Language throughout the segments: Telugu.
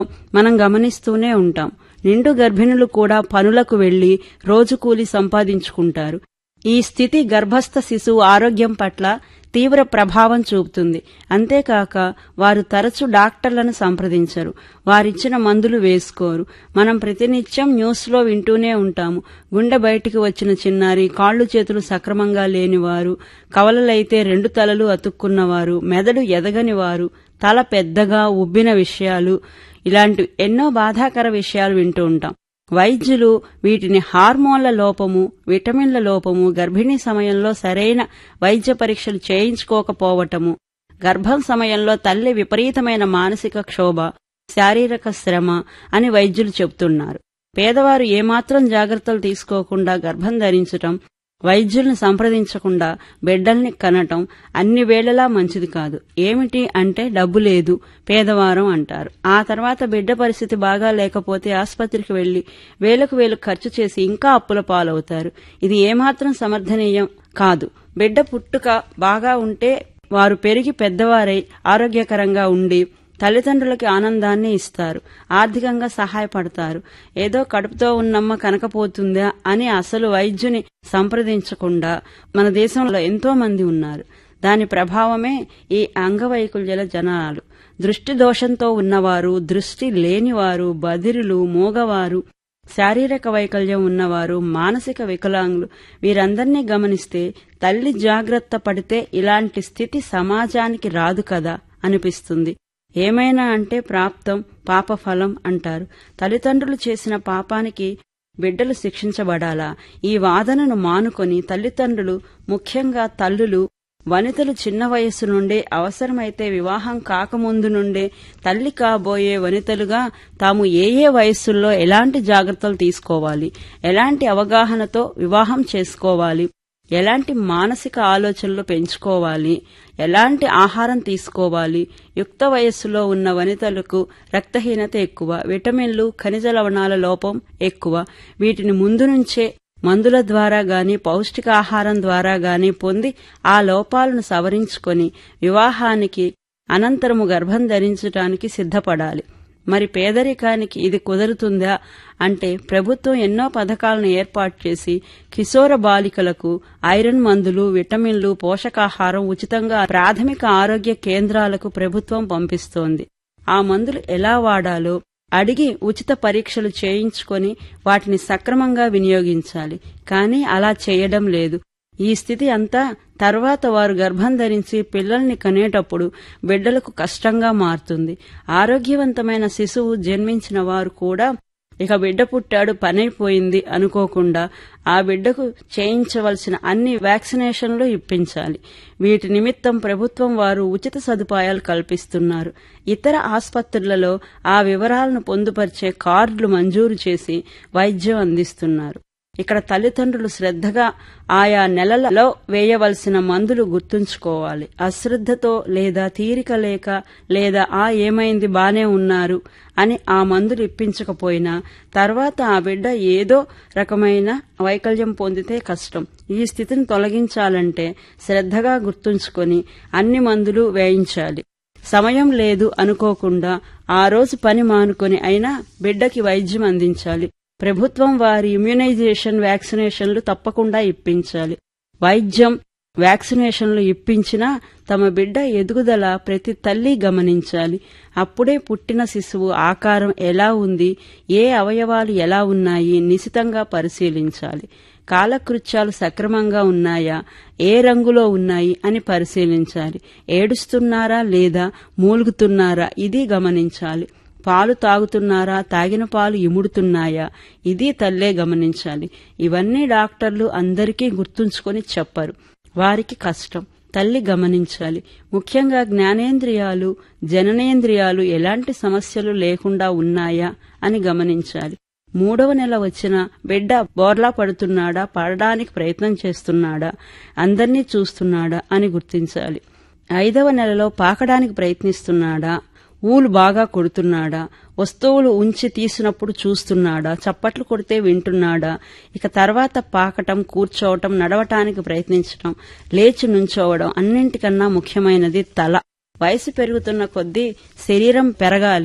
మనం గమనిస్తూనే ఉంటాం నిండు గర్భిణులు కూడా పనులకు వెళ్లి రోజు కూలి సంపాదించుకుంటారు ఈ స్థితి గర్భస్థ శిశువు ఆరోగ్యం పట్ల తీవ్ర ప్రభావం చూపుతుంది అంతేకాక వారు తరచు డాక్టర్లను సంప్రదించరు వారిచ్చిన మందులు వేసుకోరు మనం ప్రతినిత్యం న్యూస్లో వింటూనే ఉంటాము గుండె బయటికి వచ్చిన చిన్నారి కాళ్ళు చేతులు సక్రమంగా లేనివారు కవలలైతే రెండు తలలు అతుక్కున్నవారు మెదడు ఎదగని వారు తల పెద్దగా ఉబ్బిన విషయాలు ఇలాంటి ఎన్నో బాధాకర విషయాలు వింటూ ఉంటాం వైద్యులు వీటిని హార్మోన్ల లోపము విటమిన్ల లోపము గర్భిణీ సమయంలో సరైన వైద్య పరీక్షలు చేయించుకోకపోవటము గర్భం సమయంలో తల్లి విపరీతమైన మానసిక క్షోభ శారీరక శ్రమ అని వైద్యులు చెబుతున్నారు పేదవారు ఏమాత్రం జాగ్రత్తలు తీసుకోకుండా గర్భం ధరించటం వైద్యుల్ని సంప్రదించకుండా బిడ్డల్ని కనటం అన్ని వేళలా మంచిది కాదు ఏమిటి అంటే డబ్బు లేదు పేదవారం అంటారు ఆ తర్వాత బిడ్డ పరిస్థితి బాగా లేకపోతే ఆసుపత్రికి వెళ్లి వేలకు వేలు ఖర్చు చేసి ఇంకా అప్పుల పాలవుతారు ఇది ఏమాత్రం సమర్థనీయం కాదు బిడ్డ పుట్టుక బాగా ఉంటే వారు పెరిగి పెద్దవారై ఆరోగ్యకరంగా ఉండి తల్లిదండ్రులకి ఆనందాన్ని ఇస్తారు ఆర్థికంగా సహాయపడతారు ఏదో కడుపుతో ఉన్నమ్మ కనకపోతుందా అని అసలు వైద్యుని సంప్రదించకుండా మన దేశంలో ఎంతో మంది ఉన్నారు దాని ప్రభావమే ఈ అంగవైకల్యాల జనాలు దృష్టి దోషంతో ఉన్నవారు దృష్టి లేనివారు బదిరులు మూగవారు శారీరక వైకల్యం ఉన్నవారు మానసిక వికలాంగులు వీరందర్నీ గమనిస్తే తల్లి జాగ్రత్త పడితే ఇలాంటి స్థితి సమాజానికి రాదు కదా అనిపిస్తుంది ఏమైనా అంటే ప్రాప్తం పాపఫలం అంటారు తల్లిదండ్రులు చేసిన పాపానికి బిడ్డలు శిక్షించబడాలా ఈ వాదనను మానుకొని తల్లిదండ్రులు ముఖ్యంగా తల్లులు వనితలు చిన్న వయస్సు నుండే అవసరమైతే వివాహం కాకముందు నుండే తల్లి కాబోయే వనితలుగా తాము ఏ ఏ వయస్సుల్లో ఎలాంటి జాగ్రత్తలు తీసుకోవాలి ఎలాంటి అవగాహనతో వివాహం చేసుకోవాలి ఎలాంటి మానసిక ఆలోచనలు పెంచుకోవాలి ఎలాంటి ఆహారం తీసుకోవాలి యుక్త వయస్సులో ఉన్న వనితలకు రక్తహీనత ఎక్కువ విటమిన్లు ఖనిజ లవణాల లోపం ఎక్కువ వీటిని ముందు నుంచే మందుల ద్వారా గాని పౌష్టికాహారం ద్వారా గాని పొంది ఆ లోపాలను సవరించుకొని వివాహానికి అనంతరము గర్భం ధరించటానికి సిద్ధపడాలి మరి పేదరికానికి ఇది కుదురుతుందా అంటే ప్రభుత్వం ఎన్నో పథకాలను ఏర్పాటు చేసి కిశోర బాలికలకు ఐరన్ మందులు విటమిన్లు పోషకాహారం ఉచితంగా ప్రాథమిక ఆరోగ్య కేంద్రాలకు ప్రభుత్వం పంపిస్తోంది ఆ మందులు ఎలా వాడాలో అడిగి ఉచిత పరీక్షలు చేయించుకొని వాటిని సక్రమంగా వినియోగించాలి కానీ అలా చేయడం లేదు ఈ స్థితి అంతా తర్వాత వారు గర్భం ధరించి పిల్లల్ని కనేటప్పుడు బిడ్డలకు కష్టంగా మారుతుంది ఆరోగ్యవంతమైన శిశువు జన్మించిన వారు కూడా ఇక బిడ్డ పుట్టాడు పనైపోయింది అనుకోకుండా ఆ బిడ్డకు చేయించవలసిన అన్ని వ్యాక్సినేషన్లు ఇప్పించాలి వీటి నిమిత్తం ప్రభుత్వం వారు ఉచిత సదుపాయాలు కల్పిస్తున్నారు ఇతర ఆసుపత్రులలో ఆ వివరాలను పొందుపరిచే కార్డులు మంజూరు చేసి వైద్యం అందిస్తున్నారు ఇక్కడ తల్లిదండ్రులు శ్రద్ధగా ఆయా నెలలలో వేయవలసిన మందులు గుర్తుంచుకోవాలి అశ్రద్ధతో లేదా తీరిక లేక లేదా ఆ ఏమైంది బానే ఉన్నారు అని ఆ మందులు ఇప్పించకపోయినా తర్వాత ఆ బిడ్డ ఏదో రకమైన వైకల్యం పొందితే కష్టం ఈ స్థితిని తొలగించాలంటే శ్రద్ధగా గుర్తుంచుకొని అన్ని మందులు వేయించాలి సమయం లేదు అనుకోకుండా ఆ రోజు పని మానుకొని అయినా బిడ్డకి వైద్యం అందించాలి ప్రభుత్వం వారి ఇమ్యునైజేషన్ వ్యాక్సినేషన్లు తప్పకుండా ఇప్పించాలి వైద్యం వ్యాక్సినేషన్లు ఇప్పించినా తమ బిడ్డ ఎదుగుదల ప్రతి తల్లి గమనించాలి అప్పుడే పుట్టిన శిశువు ఆకారం ఎలా ఉంది ఏ అవయవాలు ఎలా ఉన్నాయి నిశితంగా పరిశీలించాలి కాలకృత్యాలు సక్రమంగా ఉన్నాయా ఏ రంగులో ఉన్నాయి అని పరిశీలించాలి ఏడుస్తున్నారా లేదా మూలుగుతున్నారా ఇది గమనించాలి పాలు తాగుతున్నారా తాగిన పాలు ఇముడుతున్నాయా ఇది తల్లే గమనించాలి ఇవన్నీ డాక్టర్లు అందరికీ గుర్తుంచుకొని చెప్పరు వారికి కష్టం తల్లి గమనించాలి ముఖ్యంగా జ్ఞానేంద్రియాలు జననేంద్రియాలు ఎలాంటి సమస్యలు లేకుండా ఉన్నాయా అని గమనించాలి మూడవ నెల వచ్చిన బిడ్డ బోర్లా పడుతున్నాడా పడడానికి ప్రయత్నం చేస్తున్నాడా అందర్నీ చూస్తున్నాడా అని గుర్తించాలి ఐదవ నెలలో పాకడానికి ప్రయత్నిస్తున్నాడా ఊలు బాగా కొడుతున్నాడా వస్తువులు ఉంచి తీసినప్పుడు చూస్తున్నాడా చప్పట్లు కొడితే వింటున్నాడా ఇక తర్వాత పాకటం కూర్చోవటం నడవటానికి ప్రయత్నించటం లేచి నుంచోవడం అన్నింటికన్నా ముఖ్యమైనది తల వయసు పెరుగుతున్న కొద్దీ శరీరం పెరగాలి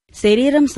శరీరం